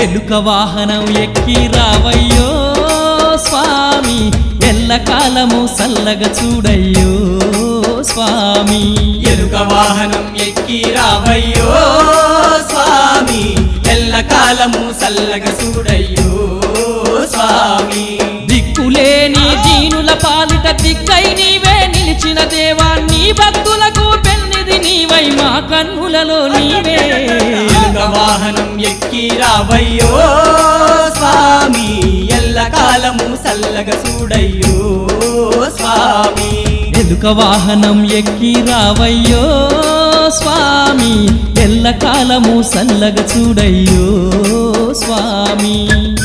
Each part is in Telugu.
ఎలుక వాహనం ఎక్కి రావయ్యో స్వామి ఎల్లకాలము సల్లగా చూడయ్యో స్వామి ఎలుక వాహనం ఎక్కి రావయ్యో స్వామి ఎల్లకాలము సల్లగ చూడయ్యో స్వామి దిక్కులేని దీనుల పాలిట దిక్కై నీవే నిలిచిన దేవా నీ భక్తులకు పెన్నిది నీవై మా కన్నులలో నీవే ఎలుక వాహనం ఎక్కి రావయ్యో స్వామి ఎల్లకాలము సల్లగ చూడయ్యో స్వామి ఎలుక వాహనం ఎక్కి రావయ్యో స్వామి ఎల్లకాలము సల్లగా చూడయ్యో స్వామి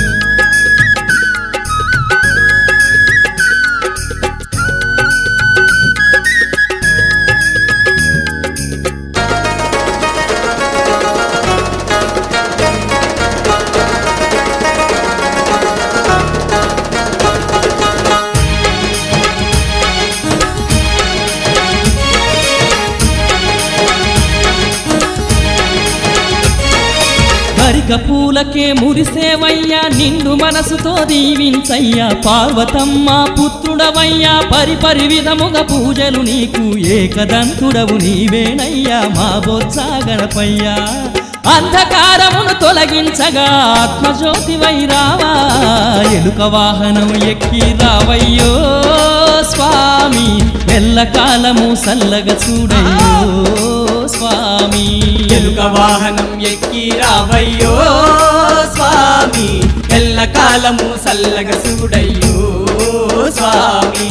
గరిక పూలకే మురిసేవయ్యా నిండు మనసుతో దీవించయ్యా పార్వతమ్మ పుత్రుడవయ్యా పరిపరి విధముగా పూజలు నీకు ఏకదంతుడవు నీవేనయ్యా మా బొత్స గణపయ్యా అంధకారమును తొలగించగా ఆత్మజ్యోతి వైరావా ఎలుక వాహనం ఎక్కి రావయ్యో స్వామి ఎల్లకాలము సల్లగా చూడయ్యో స్వామి ఎలుక వాహనం ఎక్కి రావయ్యో స్వామి ఎల్లకాలము సల్లగ చూడయ్యో స్వామి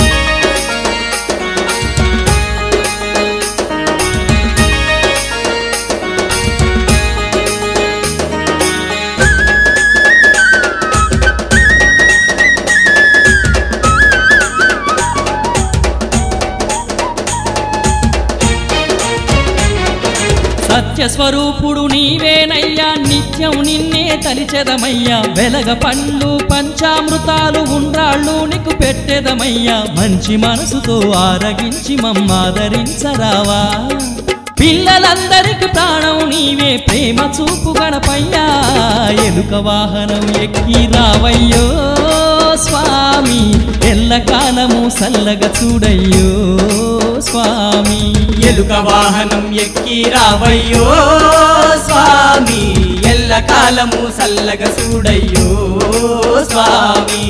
సత్య స్వరూపుడు నీవేనయ్యా నిత్యం నిన్నే తలిచెదమయ్యా వెలగ పండ్లు పంచామృతాలు ఉండ్రాళ్ళు నీకు పెట్టెదమయ్యా మంచి మనసుతో ఆరగించి మమ్మాదరించరావా పిల్లలందరికి ప్రాణం నీవే ప్రేమ చూపు గణపయ్యా ఎలుక వాహనం ఎక్కి రావయ్యో స్వామి ఎల్లకాలము సల్లగా చూడయ్యో స్వామి ఎలుక వాహనం ఎక్కి రావయ్యో స్వామి ఎల్లకాలము సల్లగ చూడయ్యో స్వామి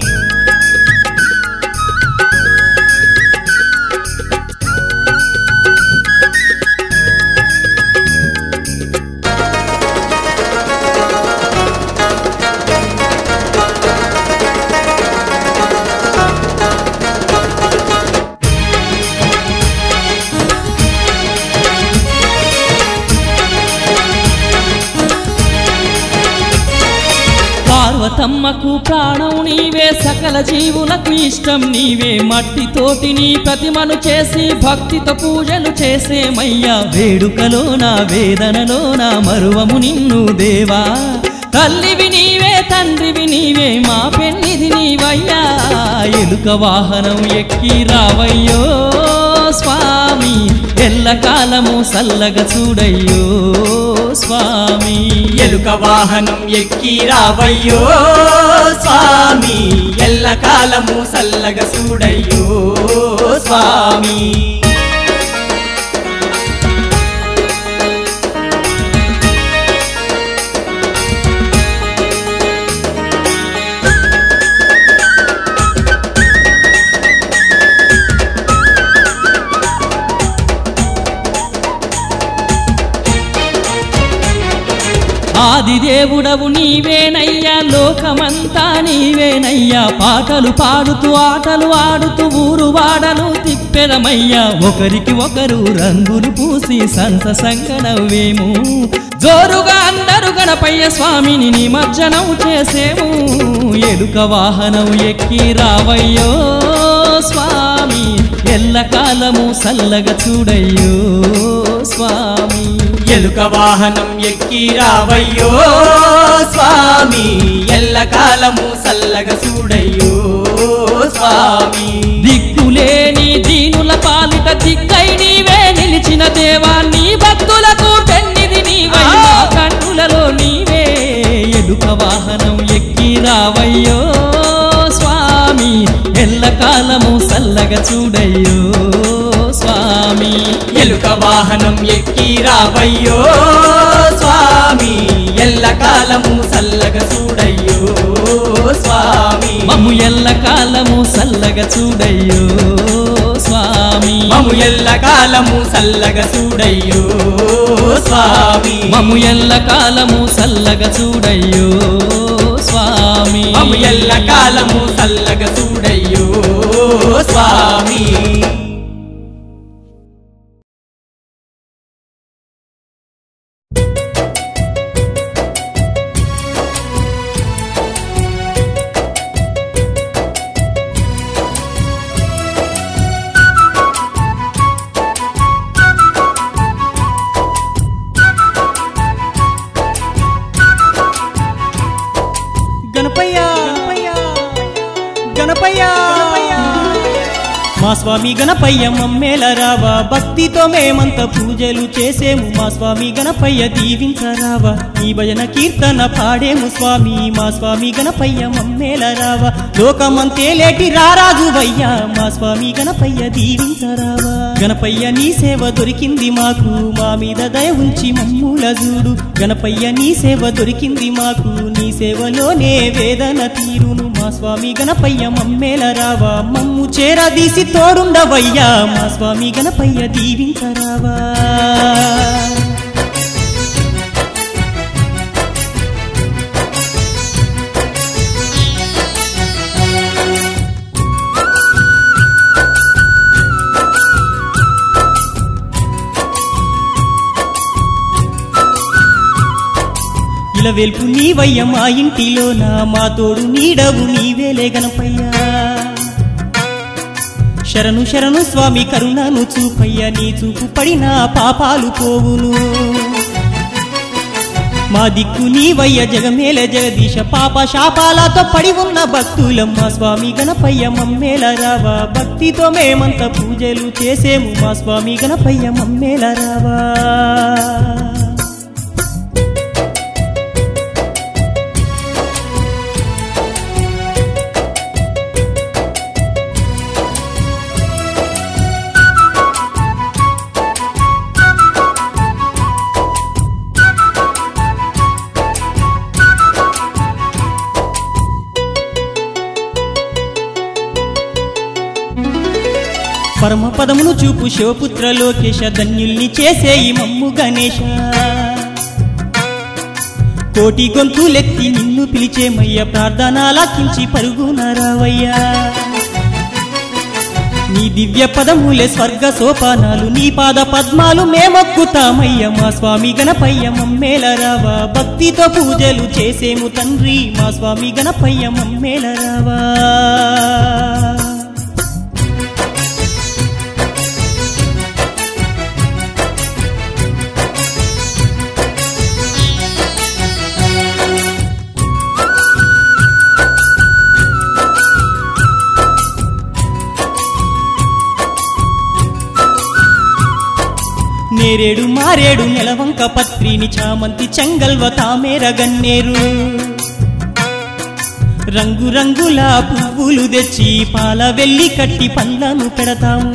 పార్వతమ్మకు ప్రాణం నీవే సకల జీవులకు ఇష్టం నీవే మట్టితోటి నీ ప్రతిమను చేసి భక్తితో పూజలు చేసేమయ్యా వేడుకలో నా వేదనలో నా మరువము నిన్ను దేవా తల్లివి నీవే తండ్రివి నీవే మా పెన్నిది నీవయ్యా ఎలుక వాహనం ఎక్కి రావయ్యో స్వామి ఎల్లకాలము సల్లగా చూడయ్యో స్వామి ఎలుక వాహనం ఎక్కి రావయ్యో స్వామి ఎల్లకాలము సల్లగ చూడయ్యో స్వామి ఆదిదేవుడవు నీవేనయ్యా లోకమంతా నీవేనయ్యా పాటలు పాడుతూ ఆటలు ఆడుతూ ఊరు వాడలు తిప్పెదమయ్యా ఒకరికి ఒకరు రంగులు పూసి సంతసంగ నవ్వేము జోరుగా అందరు గణపయ్య స్వామిని నిమజ్జనం చేసేము ఎలుక వాహనం ఎక్కి రావయ్యో స్వామి ఎల్లకాలము సల్లగా చూడయ్యో స్వామి ఎలుక వాహనం ఎక్కి రావయ్యో స్వామి ఎల్లకాలము సల్లగ చూడయ్యో స్వామి దిక్కులేని దీనుల పాలిట దిక్కై నీవే నిలిచిన దేవా నీ భక్తులకు పెన్నిది నీవై మా కన్నులలో నీవే రావయ్యో స్వామి ఎల్లకాలము సల్లగా చూడయ్యో స్వామి ఎలుక వాహనం ఎక్కి రావయ్యో స్వామి ఎల్లకాలము సల్లగ చూడయ్యో స్వామి మమ్ము ఎల్లకాలము సల్లగా చూడయ్యో స్వామి మము ఎల్లకాలము సల్లగ చూడయ్యో స్వామి మమ్ము ఎల్లకాలము సల్లగా చూడయ్యో స్వామి మము ఎల్లకాలము సల్లగ చూడయ్యో స్వామి గణపయ్య గణపయ్య మా స్వామి గణపయ్య మమ్మేల రావా భక్తితో మేమంత పూజలు చేసేము మా స్వామి గణపయ్య దీవించరావా ఈ భజన కీర్తన పాడేము స్వామి మా స్వామి గణపయ్య మమ్మేల రావా లోకమంతే లేటి రారాజువయ్యా మా స్వామి గణపయ్య దీవించరావా గణపయ్య నీ సేవ దొరికింది మాకు మా మీద దయ ఉంచి మమ్ముల చూడు గణపయ్య నీ సేవ దొరికింది మాకు నీ సేవలోనే వేదన తీరును మా స్వామి గణపయ్య మమ్మేల రావా మమ్ము చేరదీసి తోడుండవయ్యా మా స్వామి గణపయ్య దీవించరావా ఇలా వెల్పు నీవయ్య మా ఇంటిలోన మా తోడు నీడవు నీవేలే గణపయ్యా శరణు శరణు స్వామి కరుణను చూపయ్య నీ చూపు పడిన పాపాలు పోవును మా దిక్కు నీవయ్య జగమేల జగదీశ పాప శాపాలతో పడి ఉన్న భక్తులం మా స్వామి గణపయ్య మమ్మేల రావా భక్తితో మేమంత పూజలు చేసేము మా స్వామి గణపయ్య మమ్మేల రావా పరమ పదమును చూపు శివపుత్ర లోకేశ ధన్యుల్ని చేసే ఈ మమ్ము గణేశ కోటి గొంతులెత్తి నిన్ను పిలిచేమయ్య ప్రార్థనాలకించి పరుగున రావయ్యా నీ దివ్య పదములే స్వర్గ సోపానాలు నీ పాద పద్మాలు మేమొక్కుతామయ్య మా స్వామి గణపయ్య మమ్మేల రావా భక్తితో పూజలు చేసేము తండ్రి మా స్వామి గణపయ్య మమ్మేల రావా నేరేడు మారేడు నెలవంక పత్రిని చామంతి చెంగల్వ తామేర గన్నేరు రంగు రంగుల పువ్వులు తెచ్చి పాల వెళ్ళి కట్టి పండ్లను పెడతాము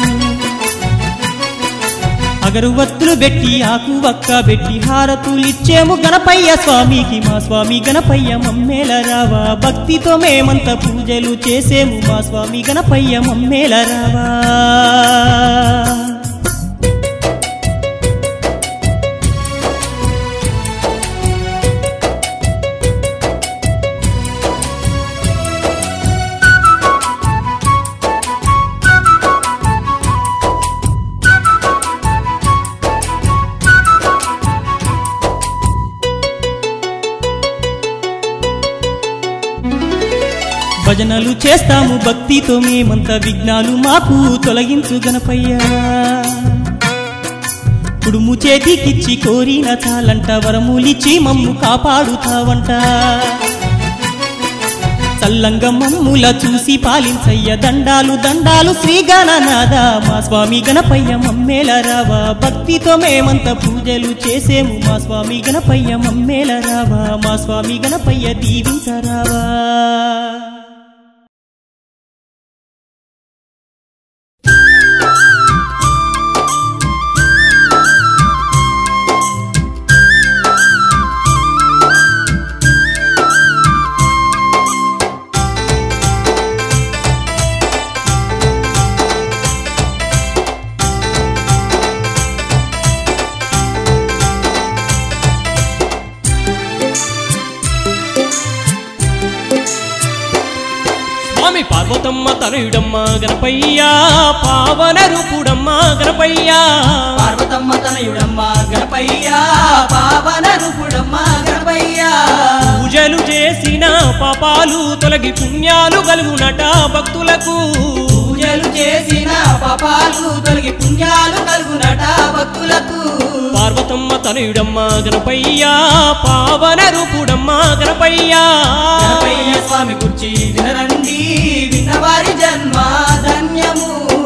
అగరువత్తులు పెట్టి ఆకు వక్క పెట్టి హారతులిచ్చేము గణపయ్య స్వామికి మా స్వామి గణపయ్య మమ్మేల రావా భక్తితో మేమంత పూజలు చేసేము మా స్వామి గణపయ్య మమ్మేల రావా భజనలు చేస్తాము భక్తితో మేమంత విఘ్నాలు మాకు తొలగించు గణపయ్యా కుడుము చేతికిచ్చి కోరిన చాలంట వరములిచ్చి మమ్ము కాపాడుతావంట చల్లంగ మమ్ముల చూసి పాలించయ్య దండాలు దండాలు శ్రీ గణనాథ మా స్వామి గణపయ్య మమ్మేల రావా భక్తితో మేమంత పూజలు చేసేము మా స్వామి గణపయ్య మమ్మేల రావా మా స్వామి గణపయ్య దీవించరావా స్వామి పార్వతమ్మ తనయుడమ్మ గణపయ్యా పావన రూపుడమ్మ గణపయ్యా పార్వతమ్మ తనయుడమ్మ గణపయ్యా పావన రూపుడమ్మ గణపయ్యా పూజలు చేసిన పాపాలు తొలగి పుణ్యాలు కలుగునట భక్తులకు పూజలు చేసిన పాపాలు తొలగి పుణ్యాలు కలుగునట భక్తులకు పార్వతమ్మ తనయుడమ్మ గణపయ్యా పావన రూపుడమ్మ గణపయ్యా గణపయ్య స్వామి గుర్చి వినరండి విన్నవారి జన్మ ధన్యము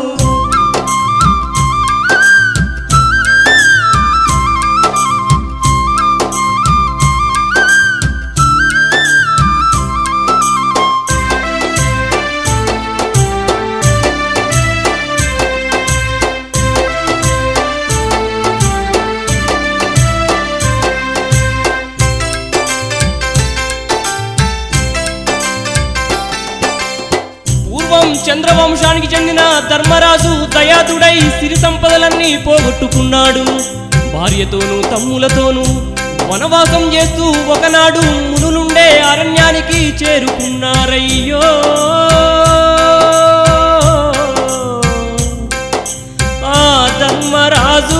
పూర్వం చంద్రవంశానికి చెందిన ధర్మరాజు దయాదుడై సిరి సంపదలన్నీ పోగొట్టుకున్నాడు భార్యతోనూ తమ్ములతోనూ వనవాసం చేస్తూ ఒకనాడు మునులుండే అరణ్యానికి చేరుకున్నారయ్యో ఆ ధర్మరాజు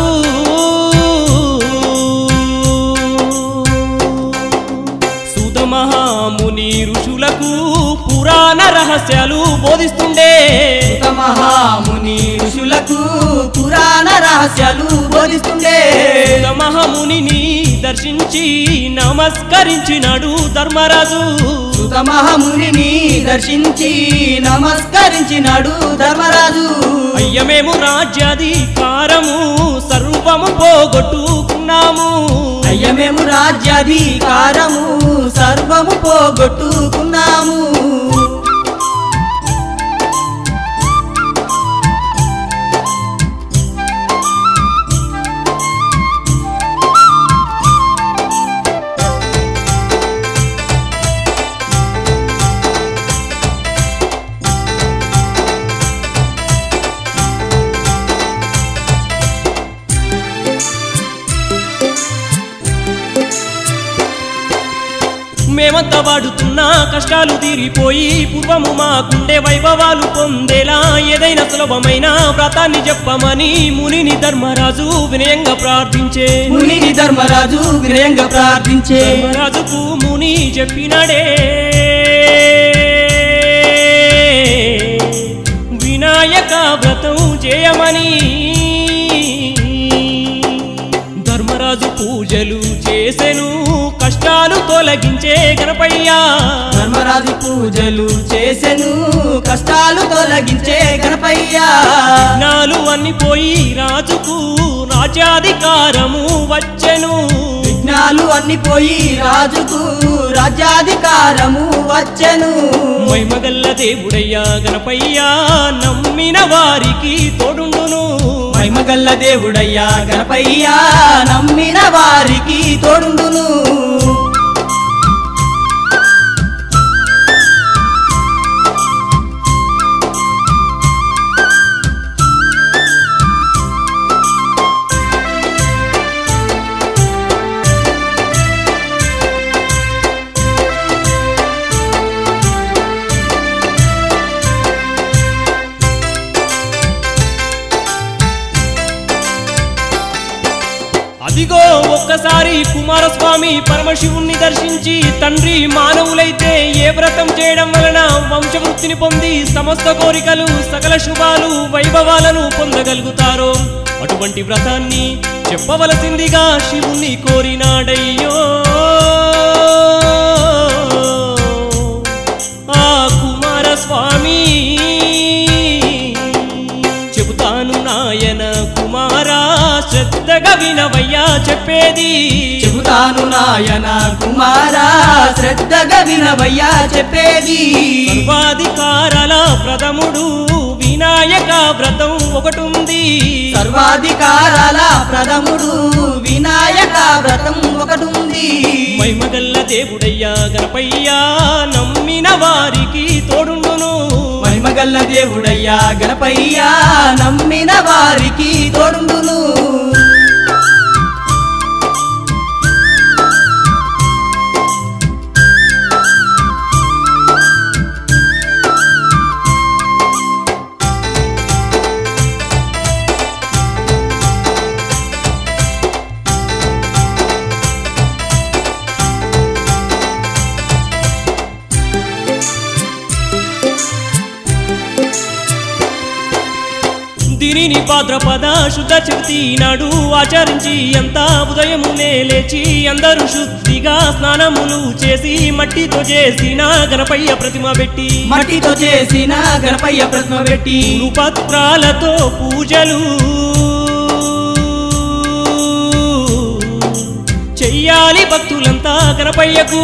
సూత మహాముని ఋషులకు పురాణ రహస్యాలు బోధిస్తుండే ఒక మహాముని ఋషులకు పురాణ రహస్యాలు బోధిస్తుండే సూత మహామునిని దర్శించి నమస్కరించినాడు ధర్మరాజు సుత మహామునిని దర్శించి నమస్కరించినాడు ధర్మరాజు అయ్య మేము రాజ్యాధికారము సర్వము పోగొట్టుకున్నాము అయ్య మేము రాజ్యాధికారము సర్వము పోగొట్టుకున్నాము మేమంతా వాడుతున్న కష్టాలు తీరిపోయి పూర్వము మాకుండే వైభవాలు పొందేలా ఏదైనా సులభమైన వ్రతాన్ని చెప్పమని మునిని ధర్మరాజు వినయంగా ప్రార్థించే మునిని ధర్మరాజు వినయంగా ప్రార్థించే ధర్మరాజుకు ముని చెప్పినాడే వినాయక వ్రతం చేయమని ధర్మరాజు పూజలు చేసెను కష్టాలు తొలగించే గణపయ్యా ధర్మరాజు పూజలు చేసెను కష్టాలు తొలగించే గణపయ్యా నాలు అన్ని పోయి రాజుకు రాజ్యాధికారము వచ్చెను విఘ్నాలు అన్ని పోయి రాజుకు రాజ్యాధికారము వచ్చెను మైమగల్ల దేవుడయ్యా గణపయ్యా నమ్మిన వారికి తోడుండును మహిమగల్ల దేవుడయ్యా గణపయ్యా నమ్మిన వారికి తోడుండును అదిగో ఒక్కసారి కుమారస్వామి పరమశివుణ్ణి దర్శించి తండ్రి మానవులైతే ఏ వ్రతం చేయడం వలన వంశవృత్తిని పొంది సమస్త కోరికలు సకల శుభాలు వైభవాలను పొందగలుగుతారో అటువంటి వ్రతాన్ని చెప్పవలసిందిగా శివుణ్ణి కోరినాడయ్యో ఆ శ్రద్ధగా వినవయ్యా చెప్పేది చెబుతాను నాయన కుమారా శ్రద్ధగా వినవయ్యా చెప్పేది సర్వాధికారాల ప్రథముడు వినాయక వ్రతం ఒకటుంది సర్వాధికారాల ప్రథముడు వినాయక వ్రతం ఒకటుంది మైమగల్ల దేవుడయ్యా గణపయ్యా నమ్మిన వారికి తోడుండును మహిమగల్ల దేవుడయ్యా గణపయ్యా నమ్మిన వారికి తోడుండును దీనిని భాద్రపద శుద్ధ చవితి నాడు ఆచరించి ఎంత ఉదయమునే లేచి అందరూ శుద్ధిగా స్నానములు చేసి మట్టితో చేసిన గణపయ్య ప్రతిమ పెట్టి మట్టితో చేసిన గణపయ్య ప్రతిమ పెట్టి పూలు పత్రాలతో పూజలు చెయ్యాలి భక్తులంతా గణపయ్యకు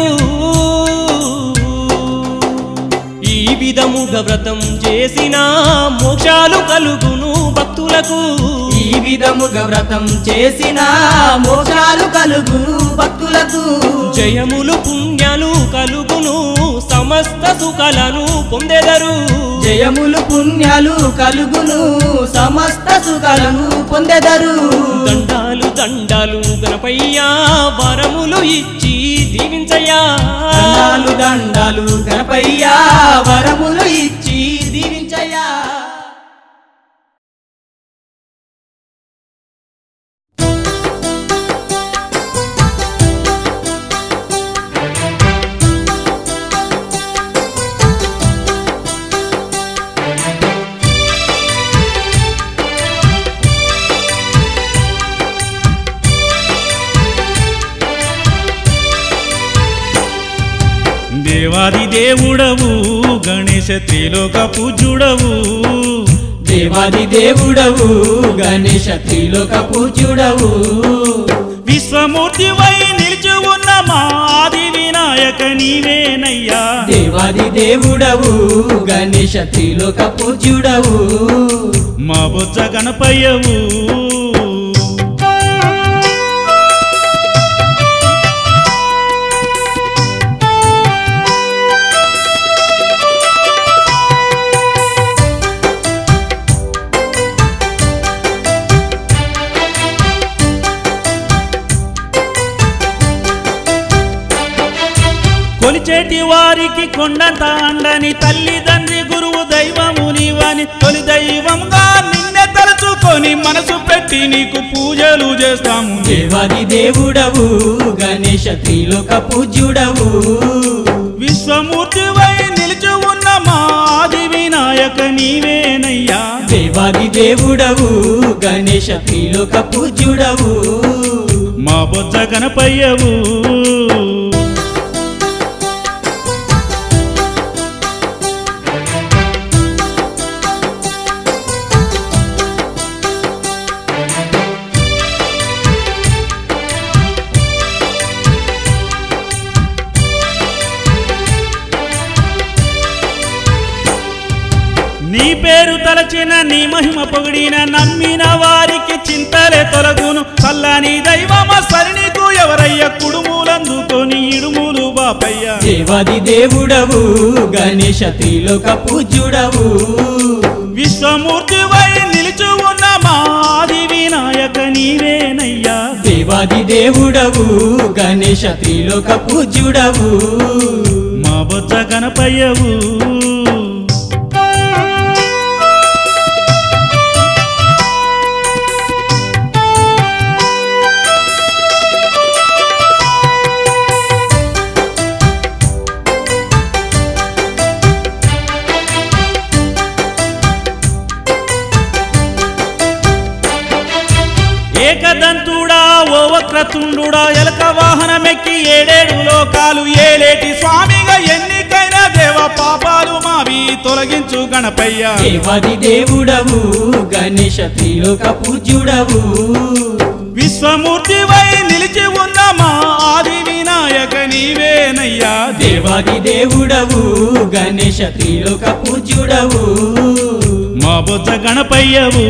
ఈ విధముగా వ్రతం చేసిన మోక్షాలు కలుగును భక్తులకు ఈ విధముగా వ్రతం చేసిన మోక్షాలు కలుగును భక్తులకు జయములు పుణ్యాలు కలుగును సమస్త సుఖాలను పొందెదరు జయములు పుణ్యాలు కలుగును సమస్త సుఖాలను పొందెదరు దండాలు దండాలు గణపయ్యా వరములు ఇచ్చి దీవించయ్యా దండాలు దండాలు గణపయ్యా వరములు ఇచ్చి దీవించయ్యా దేవాది దేవుడవు గణేశ త్రిలోక పూజుడవు దేవాది దేవుడవు గణేశ త్రిలోక పూజ్యుడవు విశ్వమూర్తివై నిలిచి ఉన్న మా ఆది వినాయక నీవేనయ్యా దేవాది దేవుడవు గణేశ త్రిలోక పూజ్యుడవు మా బొజ్జ గణపయ్యవు కొలిచేటి వారికి కొండంత అండని తల్లిదండ్రి గురువు దైవము నీవని తొలి దైవంగా నిన్నే తలుచుకొని మనసు పెట్టి నీకు పూజలు చేస్తాము దేవాది దేవుడవు గణేశ త్రిలోక పూజ్యుడవు విశ్వమూర్తివై నిలిచి ఉన్న మా ఆది వినాయక నీవేనయ్యా దేవాది దేవుడవు గణేశ త్రిలోక పూజ్యుడవు మా బొజ్జ గణపయ్యవు నీ పేరు తలచిన నీ మహిమ పొగిడిన నమ్మిన వారికి చింతలే తొలగును చల్లని దైవమ సరినికు ఎవరయ్య కుడుములందుకొని ఇడుములు బాపయ్య దేవాది దేవుడవు గణేశ త్రిలోక పూజ్యుడవు విశ్వమూర్తివై నిలిచి ఉన్న మాది వినాయక నీవేనయ్యా దేవాది దేవుడవు గణేశ త్రిలోక పూజ్యుడవు మా బొజ్జ గణపయ్యవు ఏకదంతుడా ఓ ఒక్క వక్రతుండుడా ఎలక వాహనమెక్కి ఏడేడు లోకాలు ఏలేటి స్వామిగా ఎన్నికైన దేవ పాపాలు మావి తొలగించు గణపయ్య దేవాది దేవుడవు గణేశ త్రిలోక పూజ్యుడవు విశ్వమూర్తివై నిలిచి ఉన్న మా ఆది వినాయక నీవేనయ్యా దేవాది దేవుడవు గణేశ త్రిలోక పూజ్యుడవు మా బొజ్జ గణపయ్యవు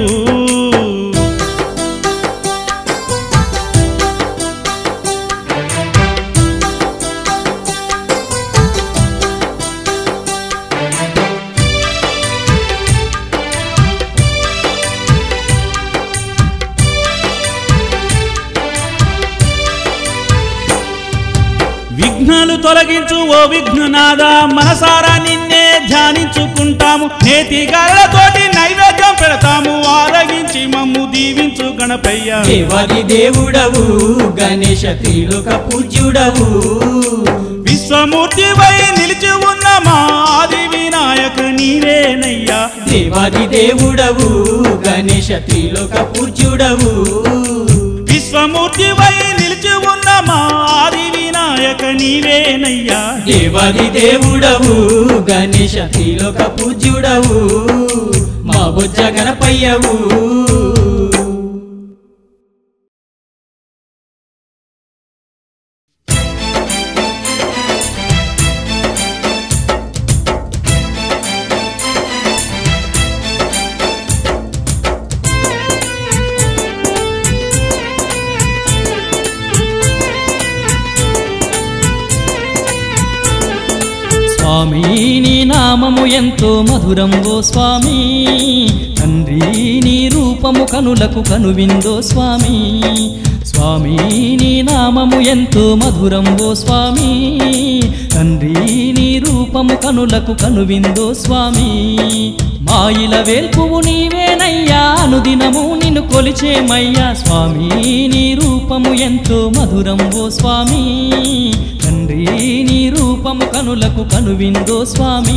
విఘ్నాలు తొలగించు ఓ విఘ్ననాద మనసారా నిన్నే ధ్యానించుకుంటాము నేతి గళ్ళతోటి నైవేద్యం పెడతాము ఆరగించి మమ్ము దీవించు గణపయ్య దేవాది దేవుడవు గణేశ త్రిలోక పూజ్యుడవు విశ్వమూర్తివై నిలిచి ఉన్న మా ఆది వినాయక నీవేనయ్యా దేవాది దేవుడవు గణేశ త్రిలోక పూజ్యుడవు విశ్వమూర్తివై నిలిచి ఉన్న మా ఆది వినాయక నీవేనయ్యా దేవాది దేవుడవు గణేశ త్రిలోక పూజ్యుడవు మా బొజ్జ గణపయ్యవు స్వామి నీ నామము ఎంతో మధురం ఓ స్వామి తండ్రి నీ రూపము కనులకు కనువిందో స్వామి స్వామి నీ నామము ఎంతో మధురం ఓ స్వామి తండ్రి నీ రూపము కనులకు కనువిందో స్వామి మాయిల వేల్పువు నీవేనయ్యా అనుదినము నిన్ను కొలిచేమయ్యా స్వామి నీ రూపము ఎంతో మధురం ఓ స్వామి తండ్రి నీ రూపము కనులకు కనువిందో స్వామి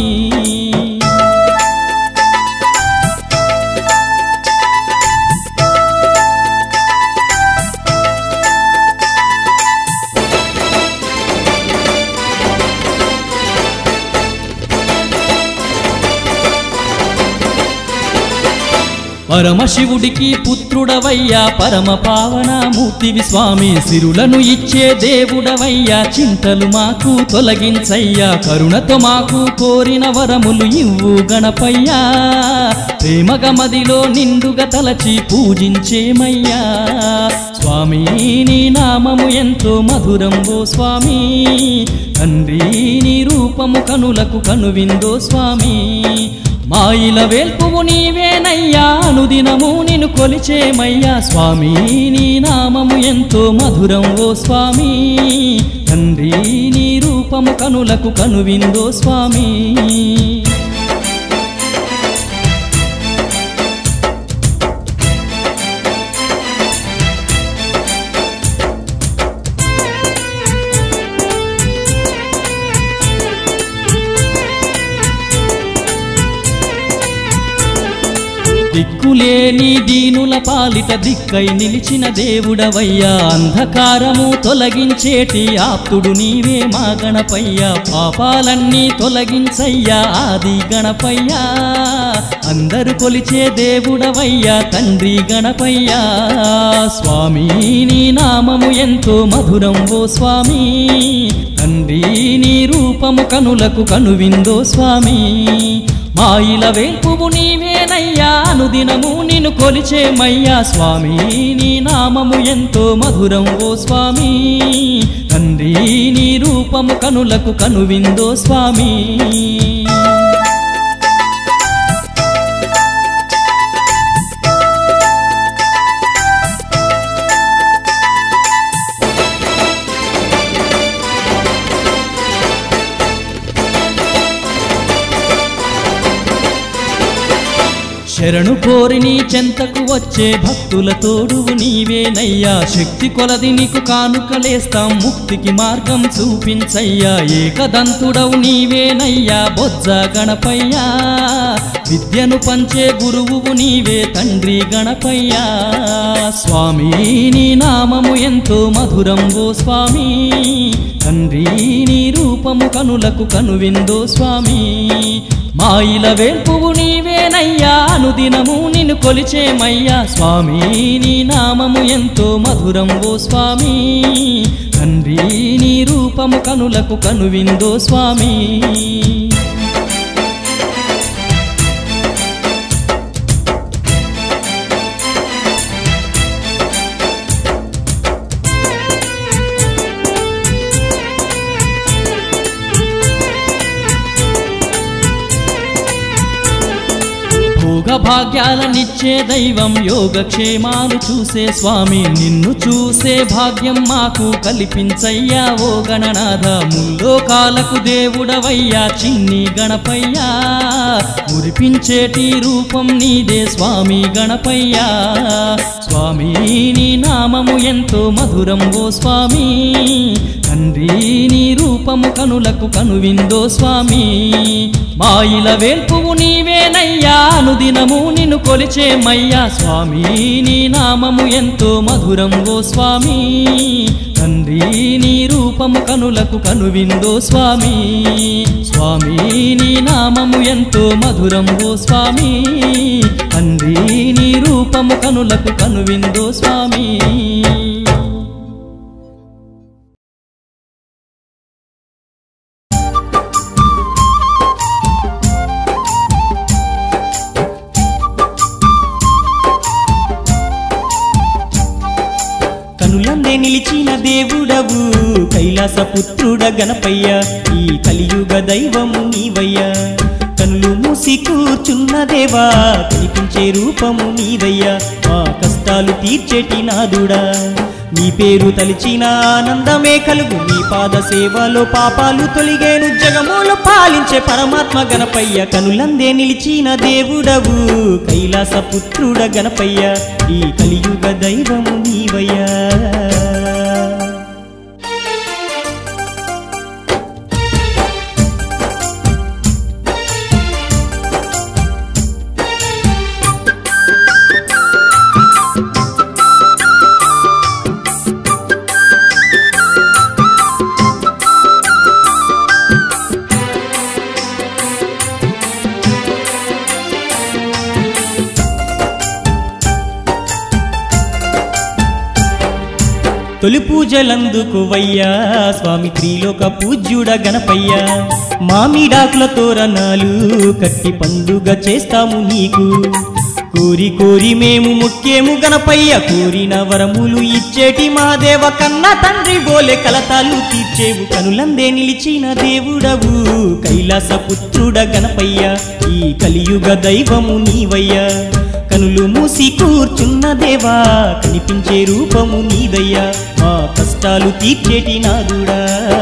పరమశివుడికి పుత్రుడవయ్యా పరమ పావన మూర్తివి స్వామి సిరులను ఇచ్చే దేవుడవయ్యా చింతలు మాకు తొలగించయ్యా కరుణతో మాకు కోరిన వరములు ఇవ్వు గణపయ్యా ప్రేమగ మదిలో నిండుగా తలచి పూజించేమయ్యా స్వామి నీ నామము ఎంతో మధురం ఓ స్వామి తండ్రి నీ రూపము కనులకు కనువిందో స్వామి మాయిల వేల్పువు నీవేనయ్యా అనుదినము నిన్ను కొలిచేమయ్యా స్వామి నీ నామము ఎంతో మధురం ఓ స్వామి తండ్రి నీ రూపము కనులకు కనువిందో స్వామి దిక్కులేని దీనుల పాలిట దిక్కై నిలిచిన దేవుడవయ్యా అంధకారము తొలగించేటి ఆప్తుడు నీవే మా గణపయ్యా పాపాలన్నీ తొలగించయ్యా ఆది గణపయ్యా అందరు కొలిచే దేవుడవయ్యా తండ్రి గణపయ్యా స్వామి నీ నామము ఎంతో మధురం ఓ స్వామి తండ్రి నీ రూపము కనులకు కనువిందో స్వామి మాయిల వేల్పువు నీవేనయ్యా అనుదినము నిన్ను కొలిచేమయ్యా స్వామి నీ నామము ఎంతో మధురం ఓ స్వామి తండ్రి నీ రూపము కనులకు కనువిందో స్వామి శరణు కోరి నీ చెంతకు వచ్చే భక్తుల తోడువు నీవేనయ్యా శక్తి కొలది నీకు కానుకలేస్తాం ముక్తికి మార్గం చూపించయ్యా ఏకదంతుడవు నీవేనయ్యా బొజ్జ గణపయ్యా విద్యను పంచే గురువువు నీవే తండ్రి గణపయ్యా స్వామి నీ నామము ఎంతో మధురం ఓ స్వామి తండ్రి నీ రూపము కనులకు కనువిందో స్వామి మాయిల వేల్పువు నీవేనయ్యా అనుదినము నిన్ను కొలిచేమయ్యా స్వామి నీ నామము ఎంతో మధురం ఓ స్వామి తండ్రి నీ రూపము కనులకు కనువిందో స్వామి భోగ భాగ్యాలనిచ్చే దైవం యోగక్షేమాలు చూసే స్వామి నిన్ను చూసే భాగ్యం మాకు కల్పించయ్యా ఓ గణనాథ ముల్లోకాలకు దేవుడవయ్యా చిన్ని గణపయ్యా మురిపించేటి రూపం నీదే స్వామి గణపయ్యా స్వామి నీ నామము ఎంతో మధురం ఓ స్వామి తండ్రి నీ రూపము కనులకు కనువిందో స్వామి మాయిల వేల్పువు నీవేనయ్యా అనుదినము నిన్ను కొలిచేమయ్యా స్వామి నీ నామము ఎంతో మధురం ఓ స్వామి తండ్రి నీ రూపము కనులకు కనువిందో స్వామి స్వామి నీ నామము ఎంతో మధురం ఓ స్వామి తండ్రి నీ రూపము కనులకు కనువిందో స్వామి కనులందే నిలిచిన దేవుడవు కైలాస పుత్రుడ గణపయ్య ఈ కలియుగ దైవము నీవయ్యా కనులు మూసి కూర్చున్న దేవా కనిపించే రూపము నీదయ్యా మా కష్టాలు తీర్చేటి నాదుడా నీ పేరు తలిచిన ఆనందమే కలుగు నీ పాద సేవలో పాపాలు తొలిగేను జగములు పాలించే పరమాత్మ గణపయ్య కనులందే నిలిచిన దేవుడవు కైలాస పుత్రుడ గణపయ్య ఈ కలియుగ దైవము నీవయ్యా తొలి పూజలందుకు వయ్యా స్వామి త్రిలోక పూజ్యుడ గణపయ్య మామిడాకుల తోరణాలు కట్టి పండుగ చేస్తాము నీకు కోరి కోరి మేము ముఖ్యము గణపయ్య కోరిన వరములు ఇచ్చేటి మా దేవ కన్న తండ్రి బోలే కలతాలు తీర్చేవు కనులందే నిలిచిన దేవుడవు కైలాస పుత్రుడ గణపయ్య ఈ కలియుగ దైవము నీవయ్యా కనులు మూసి కూర్చున్న దేవా కనిపించే రూపము నీదయ్యా మా కష్టాలు తీర్చేటి నాదుడా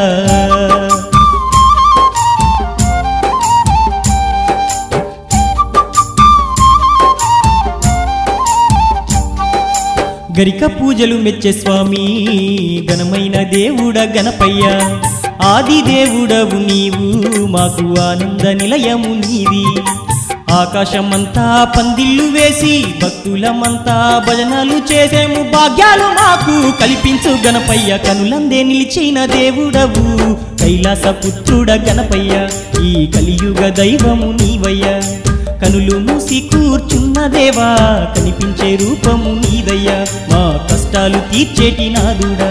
గరిక పూజలు మెచ్చే స్వామి ఘనమైన దేవుడ గణపయ్య ఆది దేవుడవు నీవు మాకు ఆనంద నిలయము నీది ఆకాశమంతా పందిళ్ళు వేసి భక్తులమంతా భజనలు చేసేము భాగ్యాలు మాకు కల్పించు గణపయ్య కనులందే నిలిచిన దేవుడవు కైలాస పుత్రుడ గణపయ్య ఈ కలియుగ దైవము నీవయ్యా కనులు మూసి కూర్చున్న దేవా కనిపించే రూపము నీదయ్యా మా కష్టాలు తీర్చేటి నాదుడా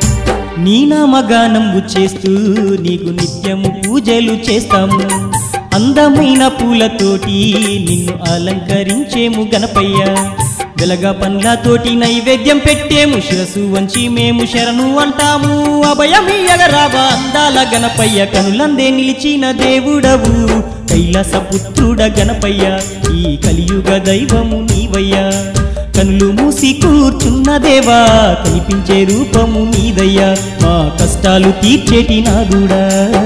నీ నామగానము చేస్తూ నీకు నిత్యము పూజలు చేస్తాము అందమైన పూలతోటి నిన్ను అలంకరించేము గణపయ్య వెలగ పండ్లతోటి నైవేద్యం పెట్టేము శిరసు వంచి మేము శరణు అంటాము అభయమీయగరావా అందాల గణపయ్య కనులందే నిలిచిన దేవుడవు కైలాస పుత్రుడ గణపయ్య ఈ కలియుగ దైవము నీవయ్యా కనులు మూసి కూర్చున్న దేవా కనిపించే రూపము నీదయ్యా మా కష్టాలు తీర్చేటి నాదుడా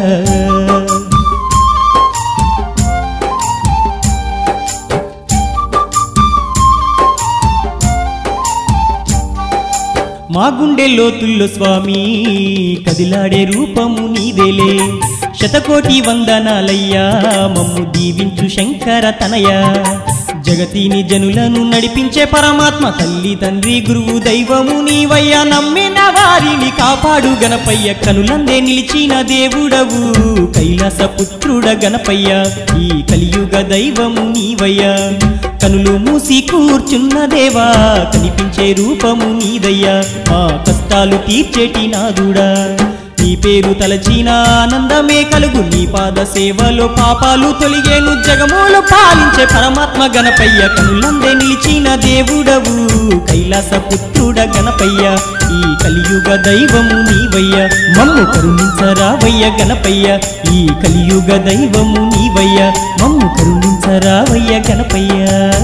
మా గుండె లోతుల్లో స్వామి కదిలాడే రూపము నీదేలే శతకోటి వందనాలయ్యా మమ్ము దీవించు శంకర తనయ జగతిని జనులను నడిపించే పరమాత్మ తల్లి తండ్రి గురువు దైవము నీవయ్యా నమ్మిన వారిని కాపాడు గణపయ్య కనులందే నిలిచిన దేవుడవు కైలాస పుత్రుడ గణపయ్య ఈ కలియుగ దైవము నీవయ్యా కనులు మూసి కూర్చున్న దేవా కనిపించే రూపము నీదయ్యా మా కష్టాలు తీర్చేటి నాదుడా నీ పేరు తలచిన ఆనందమే కలుగు నీ పాద సేవలో పాపాలు తొలిగేను జగములు పాలించే పరమాత్మ గణపయ్య కనులందే నిలిచిన దేవుడవు కైలాస పుత్రుడ గణపయ్య ఈ కలియుగ దైవము నీవయ్య మమ్ము కరుణించరావయ్య గణపయ్య ఈ కలియుగ దైవము నీవయ్య మమ్ము కరుణించరావయ్య గణపయ్య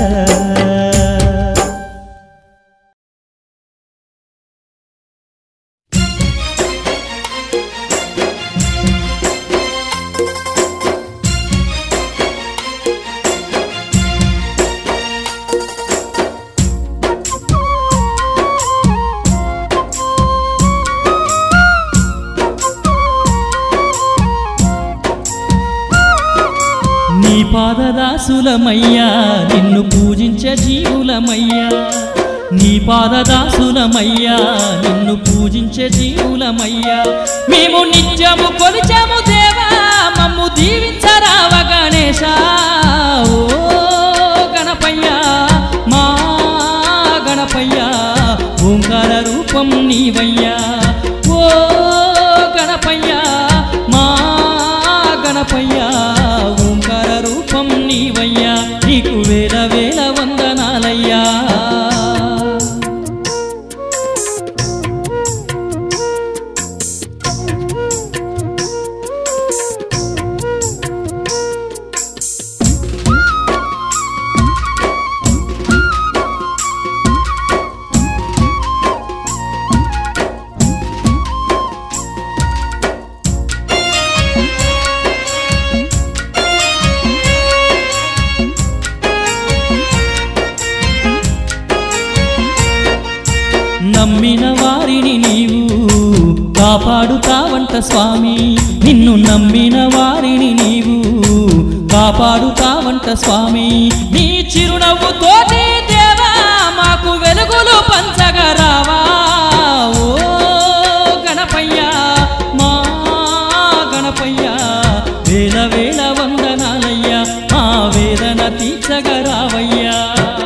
నీ పాదదాసులమయ్యా నిన్ను పూజించే జీవులమయ్యా నీ పాదదాసులమయ్యా నిన్ను పూజించే జీవులమయ్యా మేము నిత్యము కొలిచాము దేవా మమ్ము దీవించరావ గణేశ ఓ గణపయ్యా మా గణపయ్యా ఓంకార రూపం నీవయ్యా ఓ గణపయ్యా మా గణపయ్యా ఓంకార రూపం నీవయ్యా నీకు వేల వేల వందనాలయ్యా నమ్మిన వారిని నీవు కాపాడుతావంట స్వామి నిన్ను నమ్మిన వారిని నీవు కాపాడుతావంట స్వామి నీ చిరునవ్వు తోటి దేవా మాకు వెలుగులు పంచగరావా ఓ గణపయ్యా మా గణపయ్యా వేల వేల వందనాలయ్యా మా వేదన తీర్చగరావయ్యా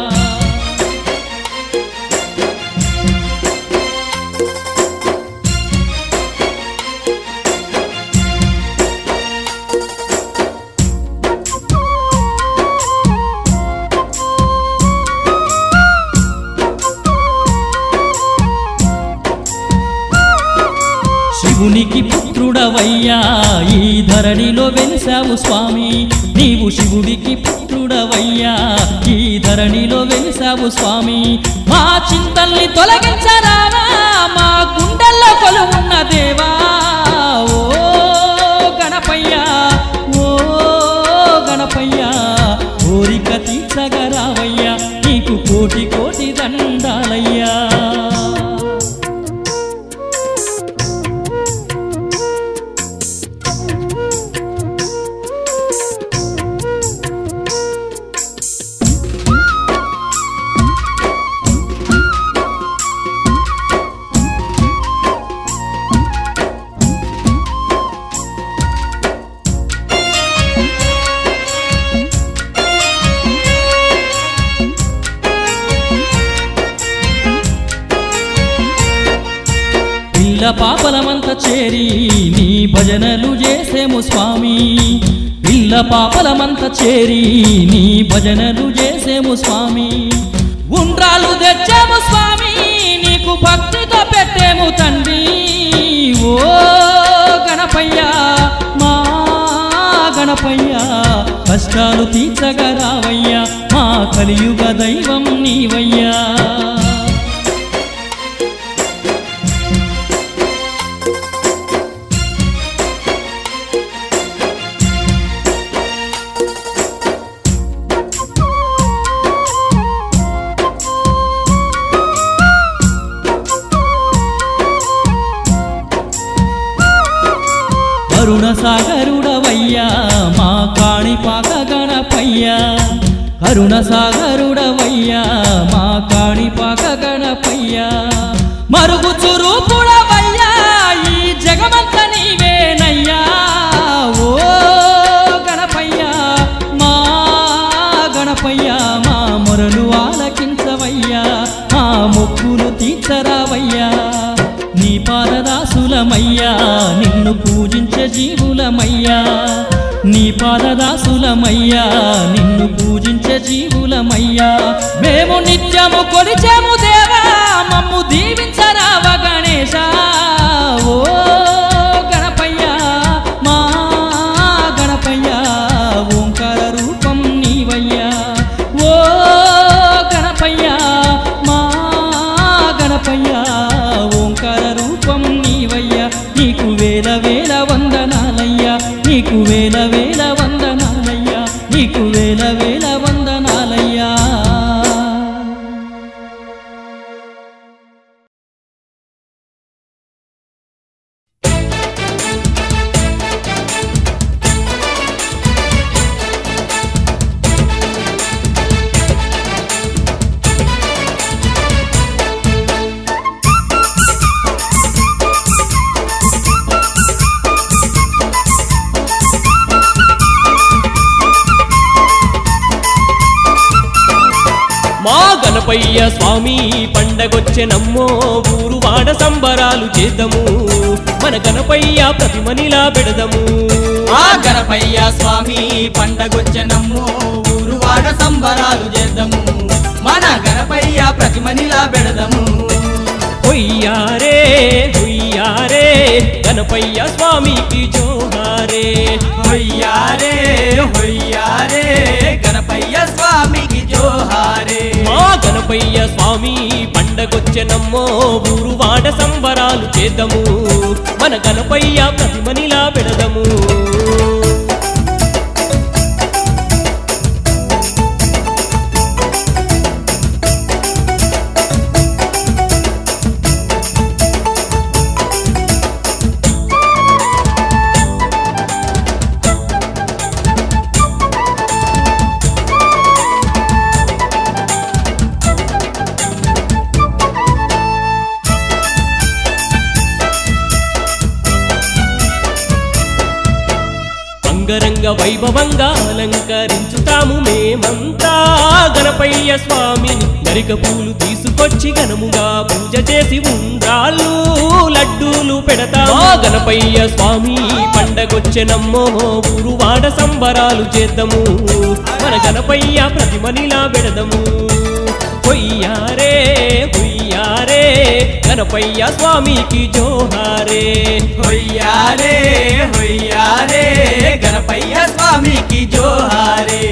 శివునికి పుత్రుడవయ్యా ఈ ధరణిలో వెలిసావు స్వామి నీవు శివుడికి పుత్రుడవయ్యా ఈ ధరణిలో వెలిసావు స్వామి మా చింతల్ని తొలగించరావా మా గుండెల్లో కొలువున్న దేవా ఓ గణపయ్యా ఓ గణపయ్యా కోరిక తీర్చగరావయ్యా నీకు కోటి కోటి దండాలయ్యా పిల్ల పాపలమంతా చేరి నీ భజనలు చేసేము స్వామి పిల్ల పాపలమంత చేరి నీ భజనలు చేసేము స్వామి ఉండ్రాలు తెచ్చాము స్వామి నీకు భక్తితో పెట్టేము తండ్రి ఓ గణపయ్య మా గణపయ్య కష్టాలు తీర్చగా రావయ్యా మా కలియుగ దైవం నీవయ్యా కరుణ సాగరుడవయ్యా మా కాణిపాక గణపయ్యా కరుణ సాగరుడవయ్యా మా కాణిపాక గణపయ్యా మరుగు చురుపుడవయ్యా ఈ జగమంత నీవేనయ్యా ఓ గణపయ్యా మా గణపయ్యా మా మొరలు ఆలకించవయ్యా మా మొక్కులు తీర్చరావయ్యా నీ పాదదాసులమయ్యా నిన్ను పూజించే జీవులమయ్యా నీ పాదదాసులమయ్యా నిన్ను పూజించే జీవులమయ్యా మేము నిత్యము కొలిచాము దేవా మమ్ము దీవించరావ గణేశ ఓ గణపయ్యా మా గణపయ్యా ఓంకార రూపం నీవయ్యా ఓ గణపయ్యా మా గణపయ్యా ఓంకార రూపం నీవయ్యా నీకు వేల వేల వందనాలయ్యా నీకు వేల వేల వందనాలయ్యా నీకు వేల వేల వందనాలయ్యా మా గణపయ్య స్వామి పండగొచ్చెనమ్మో ఊరు వాడ సంబరాలు చేద్దాము మన గణపయ్య ప్రతిమనిలా పెడదము ఆ గణపయ్య స్వామి పండగొచ్చనమ్ము ఊరువాడ సంబరాలు చేద్దాము మన గణపయ్య ప్రతిమనిలా పెడదాము హొయ్యారే హొయ్యారే గణపయ్య స్వామికి జోహారే హొయ్యారే హొయ్యారే గణపయ్య స్వామికి జోహారే మా గణపయ్య స్వామి పండగొచ్చెనమ్మో ఊరు వాడ సంబరాలు చేద్దాము మన గణపయ్య ప్రతిమనిలా పెడదము అంగరంగ వైభవంగా అలంకరించుతాము మేమంతా గణపయ్య స్వామిని గరిక పూలు తీసుకొచ్చి ఘనముగా పూజ చేసి ఉండ్రాళ్ళు లడ్డూలు పెడతా గణపయ్య స్వామి పండగొచ్చెనమ్మో ఊరు వాడ సంబరాలు చేద్దాము మన గణపయ్య ప్రతిమనిలా పెడదము హొయ్యారే హొయ్యారే గణపయ్య స్వామికి జోహారే హొయ్యారే హొయ్యారే గణపయ్య స్వామికి జోహారే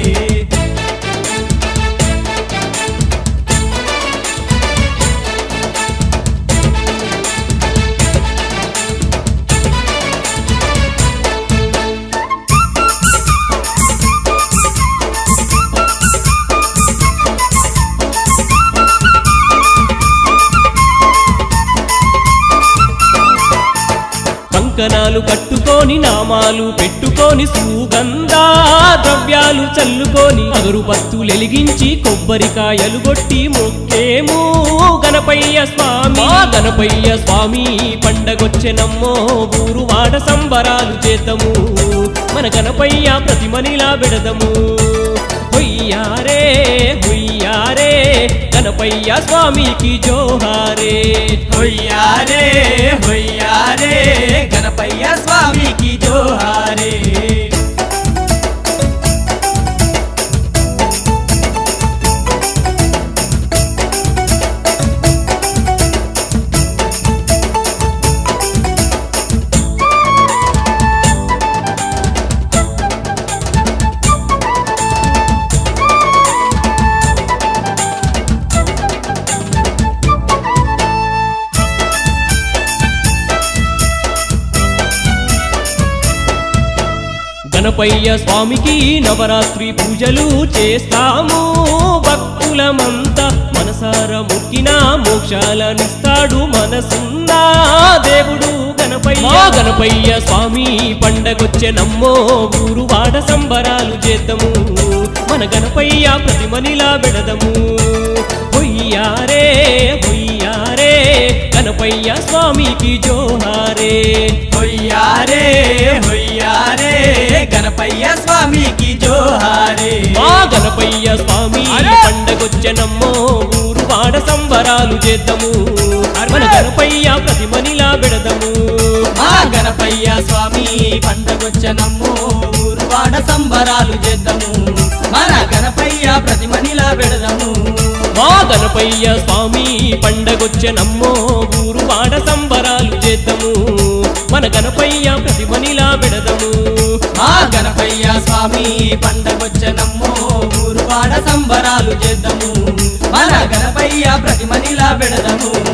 కంకణాలు కట్టుకొని నామాలు పెట్టుకొని సుగంధా ద్రవ్యాలు చల్లుకొని అగరు పత్తులు ఎలిగించి కొబ్బరికాయలు కొట్టి మొక్కేము గణపయ్య స్వామి ఆ గణపయ్య స్వామి పండగొచ్చెనమ్మో ఊరు వాడ సంబరాలు చేద్దాము మన గణపయ్య ప్రతిమనిలా పెడదము హొయ్యారే హొయ్యారే గణపయ్య స్వామికి జోహారే హొయ్యారే హొయ్యారే గణపయ్య స్వామికి జోహారే గణపయ్య స్వామికి నవరాత్రి పూజలు చేస్తాము భక్తులమంతా మనసార మొక్కిన మోక్షాలనిస్తాడు మనసున్నా దేవుడు గణపయ్య మా గణపయ్య స్వామి పండగొచ్చే నమ్మో ఊరు వాడ సంబరాలు చేద్దాము మన గణపయ్య ప్రతిమనిలా బెడదము హొయ్యారే హొయ్యారే గణపయ్య స్వామికి జోహారే హొయ్యారే హొయ్యారే గణపయ్య స్వామికి జోహారే మా గణపయ్య స్వామి పండగొచ్చనమ్మో ఊరు వాడ సంబరాలు చేద్దాము మన గణపయ్య ప్రతిమనిలా బెడదము మా గణపయ్య స్వామి పండగొచ్చనమ్ము ఊరువాడ సంబరాలు చేద్దాము మన గణపయ్య ప్రతిమనిలా పెడదాము మా గణపయ్య స్వామి పండగొచ్చనమ్మో ఊరు వాడ సంబరాలు చేద్దాము మన గణపయ్య ప్రతిమనిలా బెడదము మా గణపయ్య స్వామి పండగొచ్చనమ్ము ఊరువాడ సంబరాలు చేద్దాము మన గణపయ్య ప్రతిమనిలా పెడదాము